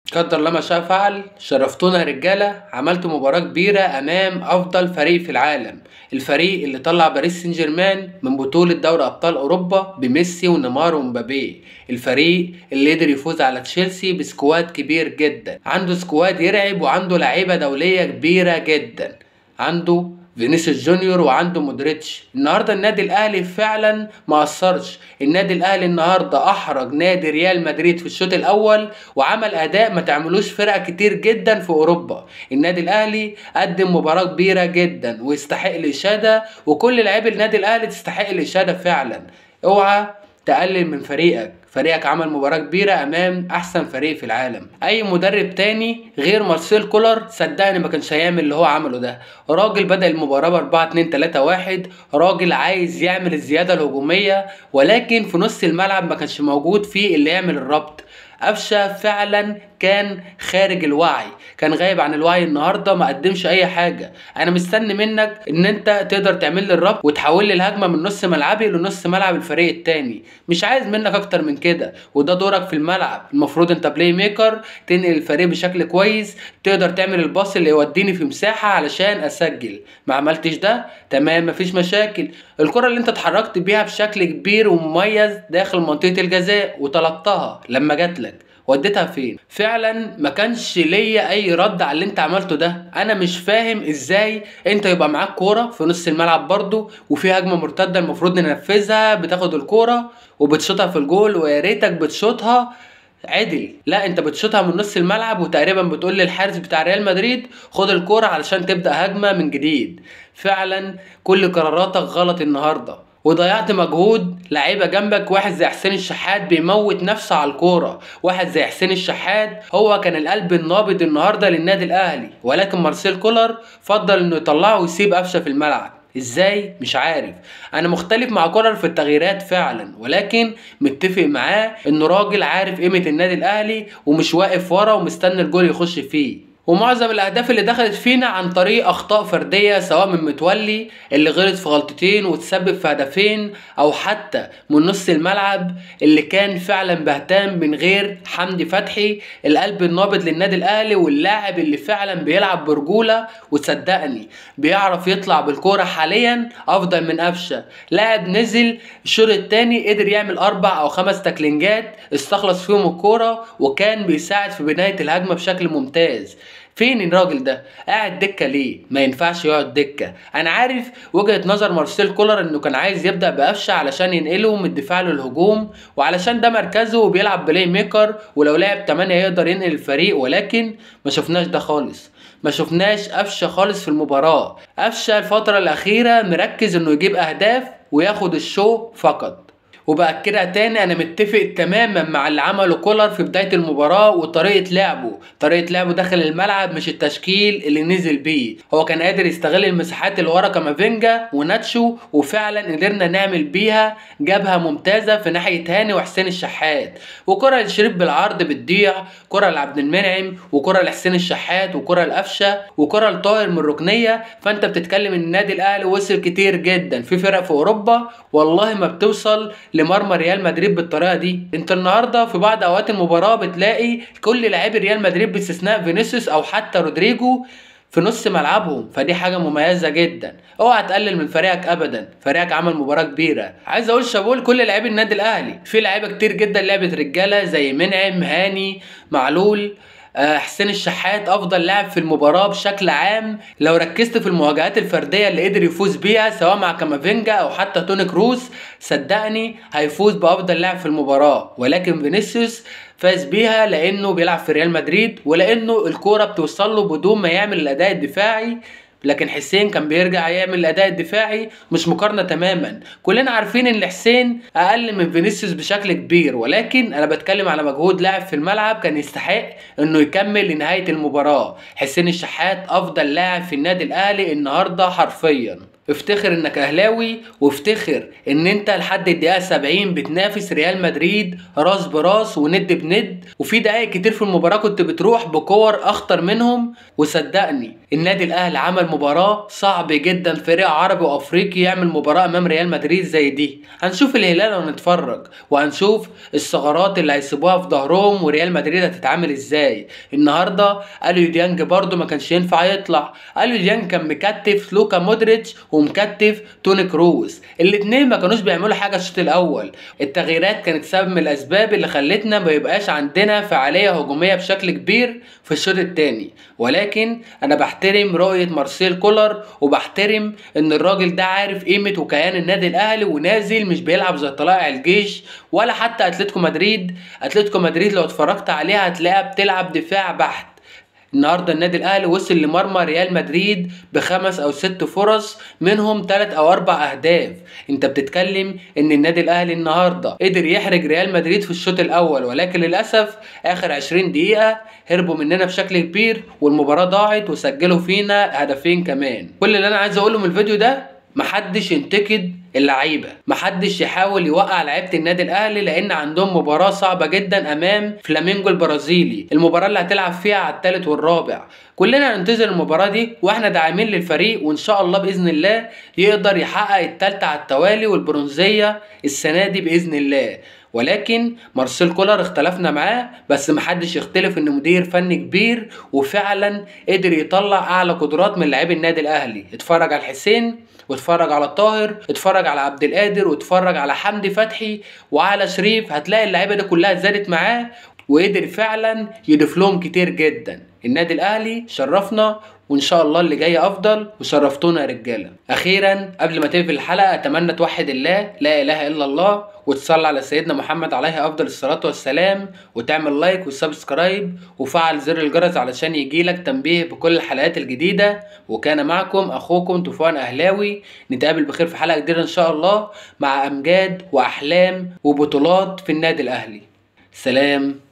قدر الله ما شاء فعل شرفتونا يا رجاله عملتوا مباراه كبيره امام افضل فريق في العالم الفريق اللي طلع باريس سان جيرمان من بطوله دوري ابطال اوروبا بميسي ونيمار ومبابي الفريق اللي قدر يفوز على تشيلسي بسكواد كبير جدا عنده سكواد يرعب وعنده لعيبه دوليه كبيره جدا عنده فينيسيوس جونيور وعنده مودريتش النهارده النادي الاهلي فعلا ما قصرش النادي الاهلي النهارده احرج نادي ريال مدريد في الشوط الاول وعمل اداء ما تعملوش فرق كتير جدا في اوروبا النادي الاهلي قدم مباراه كبيره جدا ويستحق الاشاده وكل لاعبي النادي الاهلي تستحق الاشاده فعلا اوعى تقلل من فريقك فريقك عمل مباراة كبيرة أمام أحسن فريق في العالم أي مدرب تاني غير مارسيل كولر صدقني ما كانش هيعمل اللي هو عمله ده راجل بدأ المباراة ب 4 2 3 1 راجل عايز يعمل الزيادة الهجومية ولكن في نص الملعب ما كانش موجود فيه اللي يعمل الربط قفشه فعلا كان خارج الوعي كان غايب عن الوعي النهارده ما قدمش اي حاجه انا مستني منك ان انت تقدر تعمل لي الربط وتحول لي الهجمه من نص ملعبي لنص ملعب الفريق التاني مش عايز منك اكتر من كده وده دورك في الملعب المفروض انت بلاي ميكر تنقل الفريق بشكل كويس تقدر تعمل الباص اللي يوديني في مساحه علشان اسجل ما عملتش ده تمام مفيش مشاكل الكره اللي انت اتحركت بيها بشكل كبير ومميز داخل منطقه الجزاء وطلبتها لما جات لك وديتها فين فعلا ما كانش ليا اي رد على اللي انت عملته ده انا مش فاهم ازاي انت يبقى معاك كوره في نص الملعب برضو وفي هجمه مرتده المفروض ننفذها بتاخد الكوره وبتشوطها في الجول ويا ريتك بتشوطها عدل لا انت بتشوطها من نص الملعب وتقريبا بتقول للحارس بتاع ريال مدريد خد الكوره علشان تبدا هجمه من جديد فعلا كل قراراتك غلط النهارده وضيعت مجهود لعيبه جنبك واحد زي حسين الشحات بيموت نفسه على الكوره واحد زي حسين الشحات هو كان القلب النابض النهارده للنادي الاهلي ولكن مارسيل كولر فضل انه يطلعه ويسيب قفشه في الملعب ازاي مش عارف انا مختلف مع كولر في التغييرات فعلا ولكن متفق معاه انه راجل عارف قيمه النادي الاهلي ومش واقف ورا ومستني الجول يخش فيه ومعظم الاهداف اللي دخلت فينا عن طريق اخطاء فرديه سواء من متولي اللي غلط في غلطتين وتسبب في هدفين او حتى من نص الملعب اللي كان فعلا بهتام من غير حمدي فتحي القلب النابض للنادي الاهلي واللاعب اللي فعلا بيلعب برجوله وتصدقني بيعرف يطلع بالكوره حاليا افضل من قفشه لاعب نزل الشوط الثاني قدر يعمل اربع او خمس تاكلينجات استخلص فيهم الكوره وكان بيساعد في بنايه الهجمه بشكل ممتاز فين الراجل ده قاعد دكه ليه ما ينفعش يقعد دكه انا عارف وجهه نظر مارسيل كولر انه كان عايز يبدا بقفشه علشان ينقله من الدفاع للهجوم وعلشان ده مركزه وبيلعب بلاي ميكر ولو لعب 8 يقدر ينقل الفريق ولكن ما شفناش ده خالص ما شفناش قفشه خالص في المباراه قفشه الفتره الاخيره مركز انه يجيب اهداف وياخد الشو فقط وبأكدها تاني أنا متفق تماما مع اللي عمله كولر في بداية المباراة وطريقة لعبه، طريقة لعبه داخل الملعب مش التشكيل اللي نزل بيه، هو كان قادر يستغل المساحات اللي ورا كامافينجا وناتشو وفعلا قدرنا نعمل بيها جبهة ممتازة في ناحية هاني وحسين الشحات، وكرة لشريف بالعرض بتضيع، كرة لعبد المنعم، وكرة لحسين الشحات، وكرة لقفشة، وكرة لطاهر من الركنية، فأنت بتتكلم إن النادي الأهلي وصل كتير جدا في فرق في أوروبا والله ما بتوصل لمرمى ريال مدريد بالطريقه دي انت النهارده في بعض اوقات المباراه بتلاقي كل لاعبي ريال مدريد باستثناء فينيسيوس او حتى رودريجو في نص ملعبهم فدي حاجه مميزه جدا اوعى تقلل من فريقك ابدا فريقك عمل مباراه كبيره عايز اقول شابوه لكل لاعبي النادي الاهلي في لعيبه كتير جدا لعبت رجاله زي منعم هاني معلول حسين الشحات افضل لاعب في المباراه بشكل عام لو ركزت في المواجهات الفرديه اللي قدر يفوز بيها سواء مع كامافينجا او حتى توني كروز صدقني هيفوز بافضل لاعب في المباراه ولكن فينيسيوس فاز بيها لانه بيلعب في ريال مدريد ولانه الكوره بتوصل له بدون ما يعمل الاداء الدفاعي لكن حسين كان بيرجع يعمل الاداء الدفاعي مش مقارنه تماما كلنا عارفين ان حسين اقل من فينيسيوس بشكل كبير ولكن انا بتكلم على مجهود لاعب في الملعب كان يستحق انه يكمل لنهايه المباراه حسين الشحات افضل لاعب في النادي الاهلي النهارده حرفيا افتخر انك اهلاوي وافتخر ان انت لحد الدقيقه 70 بتنافس ريال مدريد راس براس وند بند وفي دقائق كتير في المباراه كنت بتروح بكور اخطر منهم وصدقني النادي الاهلي عمل مباراه صعب جدا فريق عربي وافريقي يعمل مباراه امام ريال مدريد زي دي هنشوف الهلال ونتفرج وهنشوف الثغرات اللي هيسيبوها في ظهرهم وريال مدريد هتتعامل ازاي النهارده اليو ديانج برده ما كانش ينفع يطلع اليو ديانج كان مكتف لوكا مودريتش ومكتف توني كروز الاتنين ما كانوش بيعملوا حاجه الشوط الاول التغييرات كانت سبب من الاسباب اللي خلتنا ما يبقاش عندنا فعاليه هجوميه بشكل كبير في الشوط الثاني ولكن انا بحترم رؤيه مارسيل كولر وبحترم ان الراجل ده عارف قيمه وكيان النادي الاهلي ونازل مش بيلعب زي طلائع الجيش ولا حتى اتلتيكو مدريد اتلتيكو مدريد لو اتفرجت عليها هتلاقيها بتلعب دفاع بحت النهارده النادي الاهلي وصل لمرمى ريال مدريد بخمس او ست فرص منهم ثلاث او اربع اهداف انت بتتكلم ان النادي الاهلي النهارده قدر يحرج ريال مدريد في الشوط الاول ولكن للاسف اخر 20 دقيقه هربوا مننا بشكل كبير والمباراه ضاعت وسجلوا فينا هدفين كمان كل اللي انا عايز اقوله من الفيديو ده محدش ينتقد اللعيبه محدش يحاول يوقع لعيبه النادي الاهلي لان عندهم مباراه صعبه جدا امام فلامينجو البرازيلي المباراه اللي هتلعب فيها على الثالث والرابع كلنا ننتظر المباراه دي واحنا داعمين للفريق وان شاء الله باذن الله يقدر يحقق الثالثه على التوالي والبرونزيه السنه دي باذن الله ولكن مارسيل كولر اختلفنا معاه بس محدش يختلف انه مدير فني كبير وفعلا قدر يطلع اعلى قدرات من لاعبي النادي الاهلي اتفرج على الحسين واتفرج على الطاهر اتفرج على عبد القادر واتفرج على حمدي فتحي وعلى شريف هتلاقي اللعيبه دي كلها زادت معاه وقدر فعلا يضيف لهم كتير جدا النادي الاهلي شرفنا وان شاء الله اللي جاي افضل وشرفتونا يا رجاله اخيرا قبل ما تقفل الحلقه اتمنى توحد الله لا اله الا الله وتصلي على سيدنا محمد عليه افضل الصلاه والسلام وتعمل لايك وسبسكرايب وفعل زر الجرس علشان يجيلك تنبيه بكل الحلقات الجديده وكان معكم اخوكم طوفان اهلاوي نتقابل بخير في حلقه جديده ان شاء الله مع امجاد واحلام وبطولات في النادي الاهلي سلام